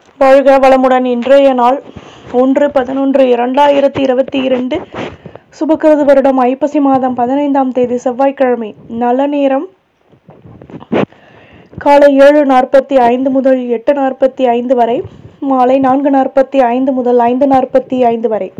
வாழ்க வளமுடன் இன்றைய நாள் ஒன்று பதினொன்று இரண்டாயிரத்தி இருபத்தி இரண்டு சுபக்கிருது வருடம் ஐப்பசி மாதம் பதினைந்தாம் தேதி செவ்வாய்க்கிழமை நல்ல நேரம் காலை ஏழு நாற்பத்தி ஐந்து முதல் எட்டு நாற்பத்தி ஐந்து வரை மாலை நான்கு நாற்பத்தி ஐந்து முதல் ஐந்து நாற்பத்தி ஐந்து வரை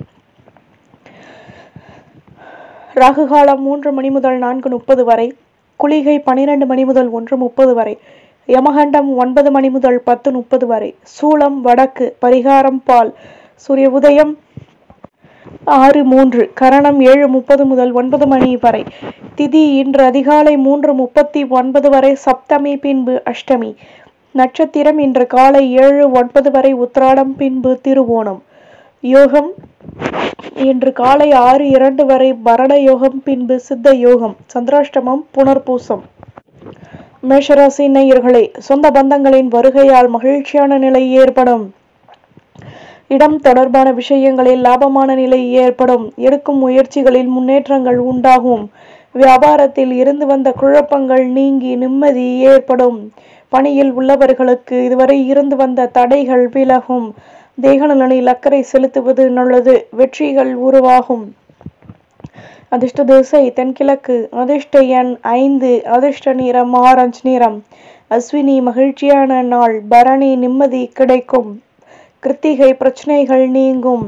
ராகு காலம் மூன்று மணி முதல் நான்கு முப்பது வரை குளிகை பனிரெண்டு மணி முதல் ஒன்று முப்பது வரை யமகண்டம் ஒன்பது மணி முதல் பத்து முப்பது வரை சூளம் வடக்கு பரிகாரம் பால் சூரிய உதயம் ஆறு மூன்று கரணம் ஏழு முப்பது முதல் ஒன்பது மணி வரை திதி இன்று அதிகாலை மூன்று முப்பத்தி ஒன்பது வரை சப்தமி பின்பு அஷ்டமி நட்சத்திரம் இன்று காலை ஏழு ஒன்பது வரை உத்திராடம் பின்பு திருவோணம் யோகம் இன்று காலை ஆறு இரண்டு வரை பரண யோகம் பின்பு சித்த யோகம் சந்திராஷ்டமம் புனர்பூசம் மேஷராசி நேயர்களே சொந்த பந்தங்களின் வருகையால் மகிழ்ச்சியான நிலை ஏற்படும் இடம் தொடர்பான விஷயங்களில் லாபமான நிலை ஏற்படும் எடுக்கும் முயற்சிகளில் முன்னேற்றங்கள் உண்டாகும் வியாபாரத்தில் இருந்து வந்த குழப்பங்கள் நீங்கி நிம்மதி ஏற்படும் பணியில் உள்ளவர்களுக்கு இதுவரை இருந்து வந்த தடைகள் விலகும் தேக நலனில் அக்கறை செலுத்துவது நல்லது வெற்றிகள் உருவாகும் அதிர்ஷ்ட திசை தென்கிழக்கு அதிர்ஷ்ட எண் ஐந்து அதிர்ஷ்ட நிறம் ஆரஞ்சு நிறம் அஸ்வினி மகிழ்ச்சியான நாள் பரணி நிம்மதி கிடைக்கும் கிருத்திகை பிரச்சனைகள் நீங்கும்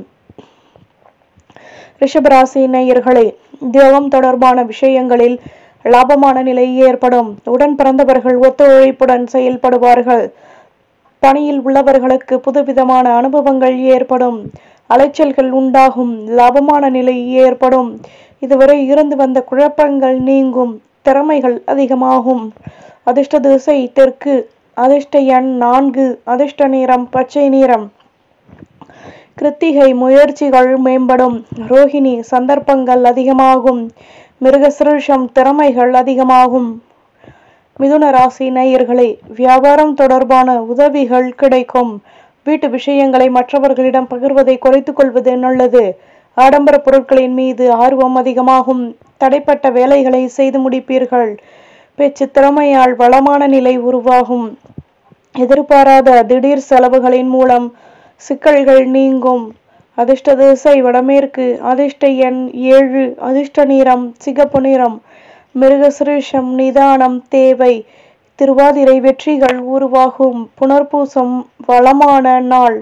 ரிஷபராசி நேயர்களே உத்தியோகம் தொடர்பான விஷயங்களில் லாபமான நிலை ஏற்படும் உடன் பிறந்தவர்கள் ஒத்துழைப்புடன் செயல்படுவார்கள் பணியில் உள்ளவர்களுக்கு புதுவிதமான அனுபவங்கள் ஏற்படும் அலைச்சல்கள் உண்டாகும் லாபமான நிலை ஏற்படும் இதுவரை இருந்து வந்த குழப்பங்கள் நீங்கும் திறமைகள் அதிகமாகும் அதிர்ஷ்ட திசை தெற்கு அதிர்ஷ்ட எண் நான்கு அதிர்ஷ்ட நிறம் பச்சை நிறம் கிருத்திகை முயற்சிகள் மேம்படும் ரோஹிணி சந்தர்ப்பங்கள் அதிகமாகும் மிருகசிருஷம் திறமைகள் அதிகமாகும் மிதுன ராசி நேயர்களே வியாபாரம் தொடர்பான உதவிகள் கிடைக்கும் வீட்டு விஷயங்களை மற்றவர்களிடம் பகிர்வதை குறைத்துக் கொள்வது நல்லது ஆடம்பர பொருட்களின் மீது ஆர்வம் அதிகமாகும் தடைப்பட்ட வேலைகளை செய்து முடிப்பீர்கள் பேச்சு திறமையால் வளமான நிலை உருவாகும் எதிர்பாராத திடீர் செலவுகளின் மூலம் சிக்கல்கள் நீங்கும் அதிர்ஷ்ட திசை வடமேற்கு அதிர்ஷ்ட எண் ஏழு அதிர்ஷ்ட நிறம் சிகப்பு நிறம் மிருகசிருஷம் நிதானம் தேவை திருவாதிரை வெற்றிகள் உருவாகும் புனர்பூசம் வளமான நாள்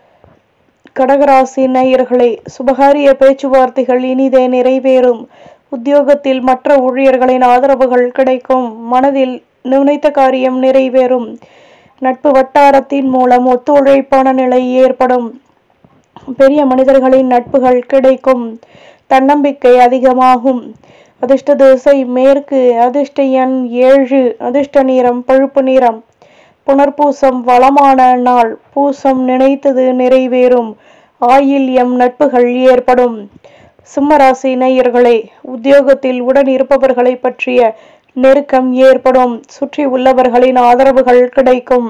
கடகராசி நேயர்களே சுபகாரிய பேச்சுவார்த்தைகள் இனிதே நிறைவேறும் உத்தியோகத்தில் மற்ற ஊழியர்களின் ஆதரவுகள் கிடைக்கும் மனதில் நினைத்த காரியம் நிறைவேறும் நட்பு வட்டாரத்தின் மூலம் ஒத்துழைப்பான நிலை ஏற்படும் பெரிய மனிதர்களின் நட்புகள் கிடைக்கும் தன்னம்பிக்கை அதிகமாகும் அதிர்ஷ்ட திசை மேற்கு அதிர்ஷ்ட எண் ஏழு அதிர்ஷ்ட நிறம் பழுப்பு நிறம் புனர்பூசம் வளமான நாள் பூசம் நினைத்தது நிறைவேறும் ஆயில் எம் நட்புகள் ஏற்படும் சிம்மராசி நேயர்களே உத்தியோகத்தில் உடன் இருப்பவர்களை பற்றிய நெருக்கம் ஏற்படும் சுற்றி உள்ளவர்களின் ஆதரவுகள் கிடைக்கும்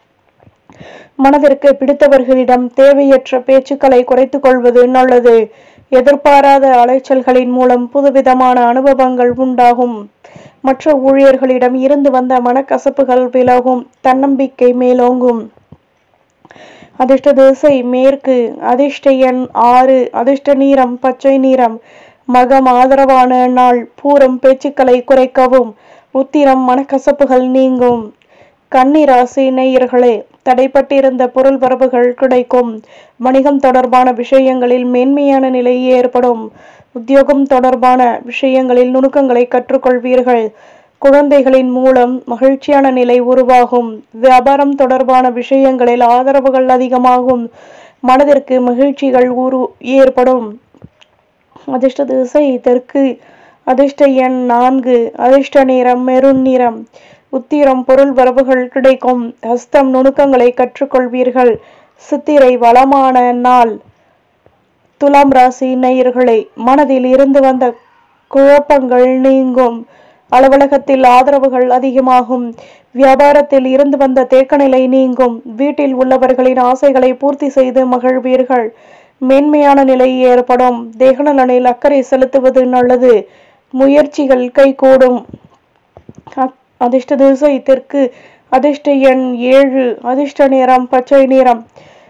மனதிற்கு பிடித்தவர்களிடம் தேவையற்ற பேச்சுக்களை குறைத்துக் கொள்வது நல்லது எதிர்பாராத அலைச்சல்களின் மூலம் புதுவிதமான அனுபவங்கள் உண்டாகும் மற்ற ஊழியர்களிடம் இருந்து வந்த மனக்கசப்புகள் விலகும் தன்னம்பிக்கை மேலோங்கும் அதிர்ஷ்ட திசை மேற்கு அதிர்ஷ்ட எண் ஆறு அதிர்ஷ்ட நீரம் பச்சை நீரம் மகம் ஆதரவான நாள் பூரம் பேச்சுக்களை குறைக்கவும் உத்திரம் மனக்கசப்புகள் நீங்கும் கன்னிராசி நேயர்களே தடைப்பட்டிருந்த பொருள் வரவுகள் கிடைக்கும் வணிகம் தொடர்பான விஷயங்களில் மேன்மையான நிலை ஏற்படும் உத்தியோகம் தொடர்பான விஷயங்களில் நுணுக்கங்களை கற்றுக்கொள்வீர்கள் குழந்தைகளின் மூலம் மகிழ்ச்சியான நிலை உருவாகும் வியாபாரம் தொடர்பான விஷயங்களில் ஆதரவுகள் அதிகமாகும் மனதிற்கு மகிழ்ச்சிகள் உரு ஏற்படும் அதிர்ஷ்ட திசை தெற்கு அதிர்ஷ்ட எண் நான்கு அதிர்ஷ்ட நிறம் மெருண் நிறம் உத்திரம் பொருள் வரவுகள் கிடைக்கும் ஹஸ்தம் நுணுக்கங்களை கற்றுக்கொள்வீர்கள் சித்திரை வளமான நாள் துலாம் ராசி நேயர்களே மனதில் இருந்து வந்த குழப்பங்கள் நீங்கும் அலுவலகத்தில் ஆதரவுகள் அதிகமாகும் வியாபாரத்தில் இருந்து வந்த தேக்கநிலை நீங்கும் வீட்டில் உள்ளவர்களின் ஆசைகளை பூர்த்தி செய்து மகிழ்வீர்கள் மேன்மையான நிலை ஏற்படும் தேகநலனில் அக்கறை செலுத்துவது நல்லது முயற்சிகள் கைகூடும் அதிர்ஷ்ட திசை தெற்கு அதிர்ஷ்ட எண் ஏழு அதிர்ஷ்ட நிறம் பச்சை நிறம்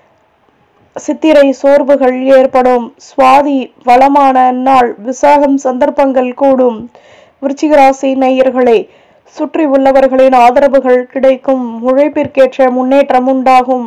சித்திரை சோர்வுகள் ஏற்படும் சுவாதி வளமான நாள் விசாகம் சந்தர்ப்பங்கள் கூடும் விருச்சிக ராசி நேயர்களே சுற்றி உள்ளவர்களின் ஆதரவுகள் கிடைக்கும் உழைப்பிற்கேற்ற முன்னேற்றம் உண்டாகும்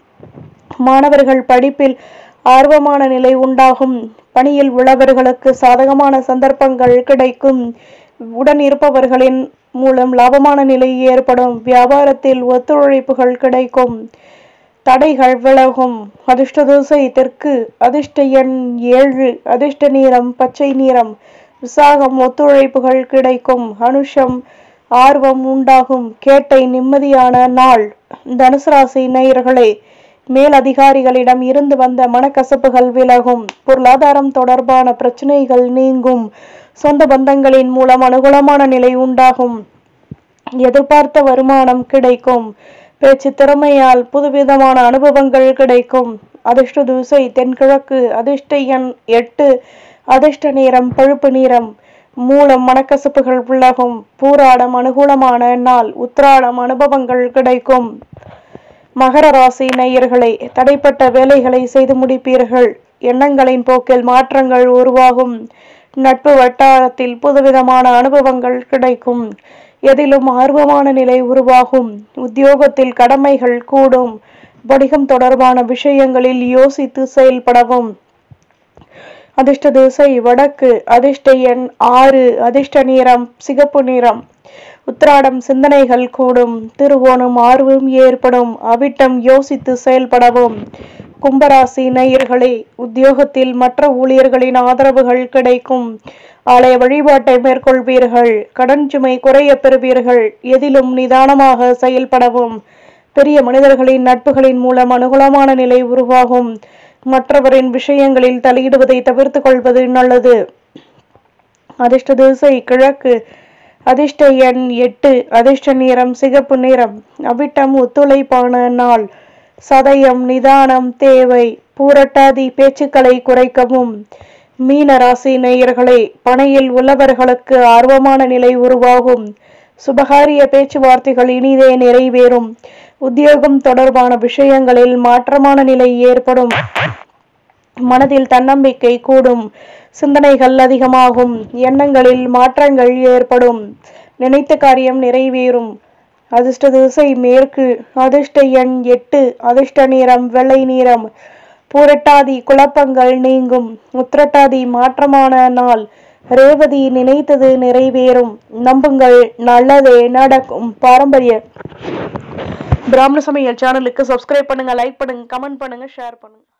மாணவர்கள் படிப்பில் ஆர்வமான நிலை உண்டாகும் பணியில் உள்ளவர்களுக்கு சாதகமான சந்தர்ப்பங்கள் கிடைக்கும் உடன் இருப்பவர்களின் மூலம் லாபமான நிலை ஏற்படும் வியாபாரத்தில் ஒத்துழைப்புகள் கிடைக்கும் தடைகள் விலகும் அதிர்ஷ்ட திசை தெற்கு அதிர்ஷ்ட எண் ஏழு அதிர்ஷ்ட நீரம் பச்சை நீரம் விசாகம் ஒத்துழைப்புகள் கிடைக்கும் அனுஷம் ஆர்வம் உண்டாகும் கேட்டை நிம்மதியான நாள் தனுசு ராசி நேயர்களே மேல் அதிகாரிகளிடம் இருந்து வந்த மனக்கசப்புகள் விலகும் பொருளாதாரம் தொடர்பான பிரச்சனைகள் நீங்கும் சொந்த பந்தங்களின் மூலம் அனுகூலமான நிலை உண்டாகும் எதிர்பார்த்த வருமானம் கிடைக்கும் பேச்சு திறமையால் புதுவிதமான அனுபவங்கள் கிடைக்கும் அதிர்ஷ்ட தூசை தென்கிழக்கு அதிர்ஷ்ட எண் எட்டு அதிர்ஷ்ட நேரம் பழுப்பு நிறம் மூலம் மனக்கசப்புகள் விலகும் பூராடம் அனுகூலமான நாள் உத்திராடம் அனுபவங்கள் கிடைக்கும் மகர ராசி நேயர்களே தடைப்பட்ட வேலைகளை செய்து முடிப்பீர்கள் எண்ணங்களின் போக்கில் மாற்றங்கள் உருவாகும் நட்பு வட்டாரத்தில் புதுவிதமான அனுபவங்கள் கிடைக்கும் எதிலும் ஆர்வமான நிலை உருவாகும் உத்தியோகத்தில் கடமைகள் கூடும் வணிகம் தொடர்பான விஷயங்களில் யோசித்து செயல்படவும் அதிர்ஷ்ட திசை வடக்கு அதிர்ஷ்ட எண் ஆறு அதிர்ஷ்ட நிறம் சிகப்பு நிறம் உத்திராடம் சிந்தனைகள் கூடும் திருவோணம் ஆர்வம் ஏற்படும் அவிட்டம் யோசித்து செயல்படவும் கும்பராசி நேயர்களே உத்தியோகத்தில் மற்ற ஊழியர்களின் ஆதரவுகள் கிடைக்கும் ஆலய வழிபாட்டை மேற்கொள்வீர்கள் கடன் சுமை குறைய பெறுவீர்கள் எதிலும் நிதானமாக செயல்படவும் பெரிய மனிதர்களின் நட்புகளின் மூலம் அனுகூலமான நிலை உருவாகும் மற்றவரின் விஷயங்களில் தலையிடுவதை தவிர்த்து கொள்வது நல்லது அதிர்ஷ்ட திசை கிழக்கு அதிர்ஷ்ட எண் எட்டு அதிர்ஷ்ட நிறம் சிகப்பு நிறம் அவிட்டம் ஒத்துழைப்பான நாள் சதயம் நிதானம் தேவை பூரட்டாதி பேச்சுக்களை குறைக்கவும் மீன ராசி நேயர்களே பனையில் உள்ளவர்களுக்கு ஆர்வமான நிலை உருவாகும் சுபகாரிய பேச்சுவார்த்தைகள் இனிதே நிறைவேறும் உத்தியோகம் தொடர்பான விஷயங்களில் மாற்றமான நிலை ஏற்படும் மனதில் தன்னம்பிக்கை கூடும் சிந்தனைகள் அதிகமாகும் எண்ணங்களில் மாற்றங்கள் ஏற்படும் நினைத்த காரியம் நிறைவேறும் அதிர்ஷ்ட திசை மேற்கு அதிர்ஷ்ட எண் எட்டு அதிர்ஷ்ட நிறம் வெள்ளை நிறம் பூரட்டாதி குழப்பங்கள் நீங்கும் உத்திரட்டாதி மாற்றமான நாள் ரேவதி நினைத்தது நிறைவேறும் நம்புங்கள் நல்லதே நடக்கும் பாரம்பரிய பிராமண சமையல் சேனலுக்கு சப்ஸ்கிரைப் பண்ணுங்க லைக் பண்ணுங்க கமெண்ட் பண்ணுங்க ஷேர் பண்ணுங்க